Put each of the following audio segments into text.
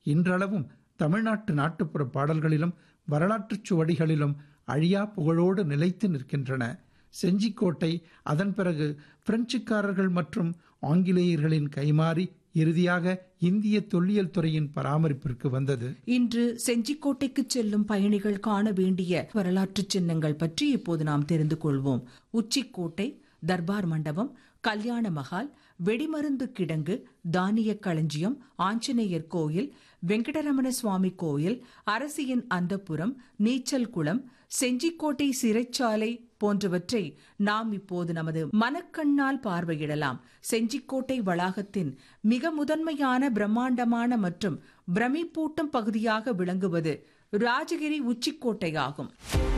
இன்றளவும் தமிழ்நாட்டு நாட்டுப்புற பாடல்களிலும் வரலாற்றுச் சுவடிகளிலும் அழியா புகழோடு நிலைத்து நிற்கின்றன செஞ்சிக்கோட்டை அதன் பிறகு பிரெஞ்சுக்காரர்கள் மற்றும் ஆங்கிலேயர்களின் கைமாறி இறுதியாக இந்திய தொல்லியல் துறையின் பராமரிப்பிற்கு வந்தது இன்று செஞ்சிக்கோட்டைக்கு செல்லும் பயணிகள் காண வேண்டிய வரலாற்று சின்னங்கள் பற்றி இப்போது நாம் தெரிந்து கொள்வோம் உச்சிக்கோட்டை தர்பார் மண்டபம் கல்யாண மகால் வெடிமருந்து கிடங்கு தானிய களஞ்சியம் ஆஞ்சநேயர் கோயில் வெங்கடரமண சுவாமி கோயில் அரசியின் அந்தப்புரம் நீச்சல் குளம் செஞ்சிக்கோட்டை சிறைச்சாலை போன்றவற்றை நாம் இப்போது நமது மனக்கண்ணால் பார்வையிடலாம் செஞ்சிக்கோட்டை வளாகத்தின் மிக முதன்மையான பிரம்மாண்டமான மற்றும் பிரமிப்பூட்டும் பகுதியாக விளங்குவது ராஜகிரி உச்சிக்கோட்டை ஆகும்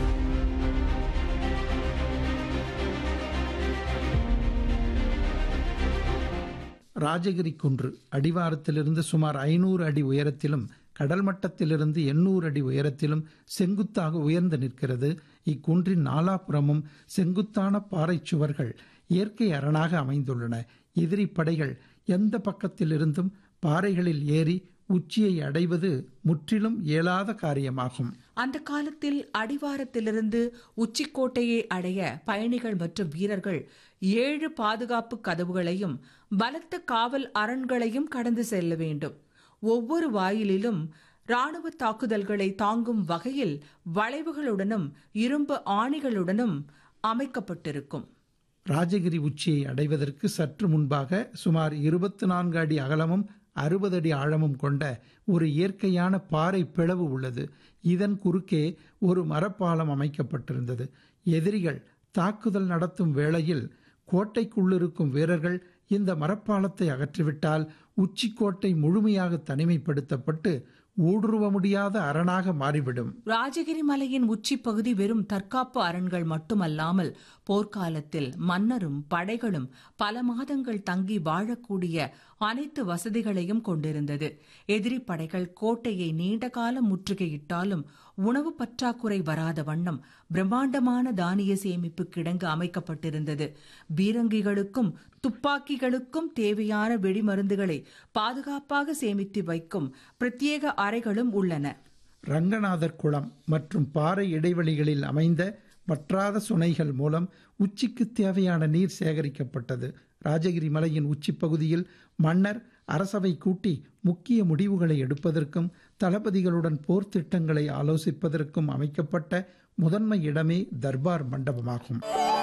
ராஜகிரி குன்று அடிவாரத்திலிருந்து சுமார் ஐநூறு அடி உயரத்திலும் கடல் மட்டத்திலிருந்து எண்ணூறு அடி உயரத்திலும் செங்குத்தாக உயர்ந்து நிற்கிறது இக்குன்றின் நாலாபுறமும் செங்குத்தான பாறைச் சுவர்கள் இயற்கை அரணாக அமைந்துள்ளன எதிரி படைகள் எந்த பக்கத்திலிருந்தும் பாறைகளில் ஏறி உச்சியை அடைவது முற்றிலும் இயலாத காரியமாகும் அந்த காலத்தில் அடிவாரத்திலிருந்து உச்சிக்கோட்டையை அடைய பயணிகள் மற்றும் வீரர்கள் ஏழு பாதுகாப்பு கதவுகளையும் பலத்த காவல் அரண்களையும் கடந்து செல்ல வேண்டும் ஒவ்வொரு வாயிலிலும் ராணுவ தாக்குதல்களை தாங்கும் வகையில் வளைவுகளுடனும் இரும்பு ஆணிகளுடனும் அமைக்கப்பட்டிருக்கும் ராஜகிரி உச்சியை அடைவதற்கு சற்று முன்பாக சுமார் இருபத்தி நான்கு அடி அகலமும் அறுபது அடி ஆழமும் கொண்ட ஒரு இயற்கையான பாறை பிளவு உள்ளது இதன் குறுக்கே ஒரு மரப்பாலம் அமைக்கப்பட்டிருந்தது எதிரிகள் தாக்குதல் நடத்தும் வேளையில் கோட்டைக்குள்ளிருக்கும் வீரர்கள் இந்த மரப்பாலத்தை அகற்றிவிட்டால் உச்சிக்கோட்டை முழுமையாக தனிமைப்படுத்தப்பட்டு ஊடுருவ முடியாத அரணாக மாறிவிடும் ராஜகிரி மலையின் உச்சி பகுதி வெறும் தற்காப்பு அரண்கள் மட்டுமல்லாமல் போர்க்காலத்தில் மன்னரும் படைகளும் பல மாதங்கள் தங்கி வாழக்கூடிய அனைத்து வசதிகளையும் கொண்டிருந்தது எதிரி படைகள் கோட்டையை நீண்ட காலம் முற்றுகையிட்டாலும் உணவு பற்றாக்குறை வராத வண்ணம் பிரம்மாண்டமான தானிய சேமிப்பு கிடங்கு அமைக்கப்பட்டிருந்தது பீரங்கிகளுக்கும் துப்பாக்கிகளுக்கும் தேவையான வெடிமருந்துகளை பாதுகாப்பாக சேமித்து வைக்கும் பிரத்யேக அறைகளும் உள்ளன ரங்கநாதர் குளம் மற்றும் பாறை இடைவெளிகளில் அமைந்த வற்றாத சுனைகள் மூலம் உச்சிக்கு தேவையான நீர் சேகரிக்கப்பட்டது ராஜகிரி மலையின் உச்சி பகுதியில் மன்னர் அரசவை கூட்டி முக்கிய முடிவுகளை எடுப்பதற்கும் தளபதிகளுடன் போர் திட்டங்களை ஆலோசிப்பதற்கும் அமைக்கப்பட்ட முதன்மை இடமே தர்பார் மண்டபமாகும்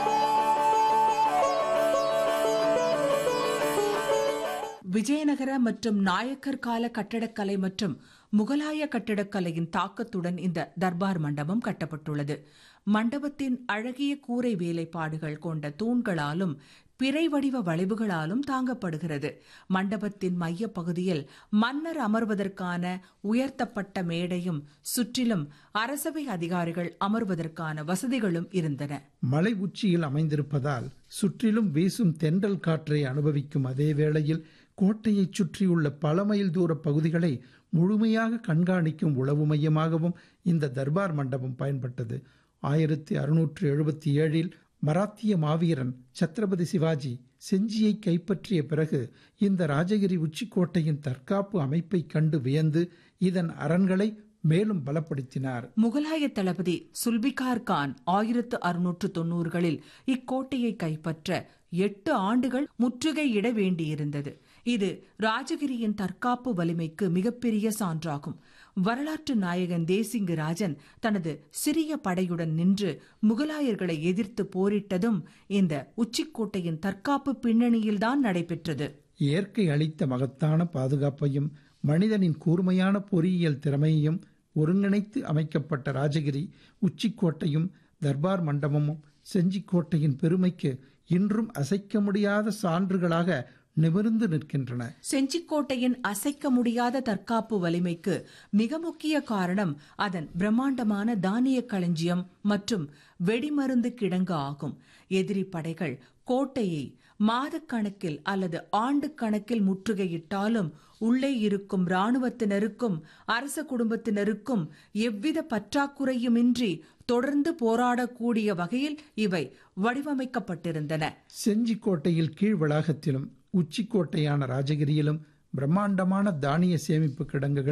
விஜயநகர மற்றும் நாயக்கர் கால கட்டடக்கலை மற்றும் முகலாய கட்டடக்கலையின் தாக்கத்துடன் இந்த தர்பார் மண்டபம் கட்டப்பட்டுள்ளது மண்டபத்தின் அழகிய கூரை வேலைப்பாடுகள் கொண்ட தூண்களாலும் பிறை வடிவ வளைவுகளாலும் தாங்கப்படுகிறது மண்டபத்தின் மைய பகுதியில் மன்னர் அமர்வதற்கான உயர்த்தப்பட்ட மேடையும் சுற்றிலும் அரசவை அதிகாரிகள் அமர்வதற்கான வசதிகளும் இருந்தன மலை உச்சியில் அமைந்திருப்பதால் சுற்றிலும் வீசும் தென்றல் காற்றை அனுபவிக்கும் அதே வேளையில் கோட்டையைச் சுற்றியுள்ள பல மைல் தூர பகுதிகளை முழுமையாக கண்காணிக்கும் உளவு மையமாகவும் இந்த தர்பார் மண்டபம் பயன்பட்டது ஆயிரத்தி அறுநூற்று எழுபத்தி ஏழில் மராத்திய மாவீரன் சத்ரபதி சிவாஜி செஞ்சியை கைப்பற்றிய பிறகு இந்த ராஜகிரி உச்சிக்கோட்டையின் தற்காப்பு அமைப்பை கண்டு வியந்து இதன் அரண்களை மேலும் பலப்படுத்தினார் முகலாய தளபதி சுல்பிகார் கான் ஆயிரத்து அறுநூற்று தொன்னூறுகளில் இக்கோட்டையை கைப்பற்ற எட்டு ஆண்டுகள் முற்றுகையிட வேண்டியிருந்தது இது ராஜகிரியின் தற்காப்பு வலிமைக்கு மிகப்பெரிய சான்றாகும் வரலாற்று நாயகன் தேசிங்கு ராஜன் தனது சிறிய படையுடன் நின்று முகலாயர்களை எதிர்த்து போரிட்டதும் இந்த உச்சிக்கோட்டையின் தற்காப்பு பின்னணியில்தான் நடைபெற்றது இயற்கை அளித்த மகத்தான பாதுகாப்பையும் மனிதனின் கூர்மையான பொறியியல் திறமையையும் ஒருங்கிணைத்து அமைக்கப்பட்ட ராஜகிரி உச்சிக்கோட்டையும் தர்பார் மண்டபமும் செஞ்சிக்கோட்டையின் பெருமைக்கு இன்றும் அசைக்க முடியாத சான்றுகளாக நிமிர்ந்து நிற்கின்றன செஞ்சிக்கோட்டையின் அசைக்க முடியாத தற்காப்பு வலிமைக்கு மிக முக்கிய காரணம் அதன் பிரம்மாண்டமான தானிய களஞ்சியம் மற்றும் வெடிமருந்து கிடங்கு ஆகும் எதிரி படைகள் கோட்டையை மாதக்கணக்கில் அல்லது ஆண்டு கணக்கில் முற்றுகையிட்டாலும் உள்ளே இருக்கும் இராணுவத்தினருக்கும் அரச குடும்பத்தினருக்கும் எவ்வித பற்றாக்குறையுமின்றி தொடர்ந்து போராடக்கூடிய வகையில் இவை வடிவமைக்கப்பட்டிருந்தன செஞ்சிக்கோட்டையில் கீழ் வளாகத்திலும் உச்சிக்கோட்டையான ராஜகிரியிலும் பிரம்மாண்டமான தானிய சேமிப்பு கிடங்குகள்